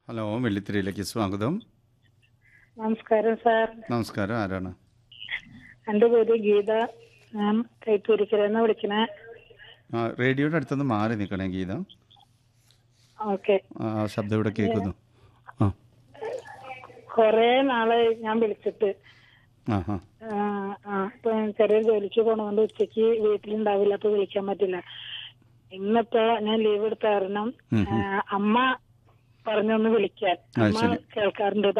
Hello വെള്ളിത്തിരയിലേക്ക് സ്വാഗതം നമസ്കാരം sir നമസ്കാരം ആരാണ് എൻ്റെ പേര് ഗീത ഞാൻ കൈത്തൂരിക്കരന്ന് വിളിക്കണേ ആ റേഡിയോയുടെ അടുത്തുനിന്ന് മാറി നിൽക്കണേ ഗീത ഓക്കെ ആ ആ ശബ്ദം ഇവിടെ കേൾക്കുന്നു ആ കുറേ നാളെ ഞാൻ വിളിച്ചിട്ട് ആ ആ ആ, ആ ഇപ്പൊ ചെറിയ ജോലിക്ക് പോണതുകൊണ്ട് ഉച്ചക്ക് വീട്ടിലുണ്ടാവില്ല അപ്പൊ വിളിക്കാൻ പറ്റില്ല ഇന്നിപ്പോ ഞാൻ ലീവ് എടുത്ത കാരണം ഉം ആ, അമ്മ പറഞ്ഞൊന്ന് വിളിക്കാൻ അത് അമ്മ ശരി. കേൾക്കാറുണ്ട്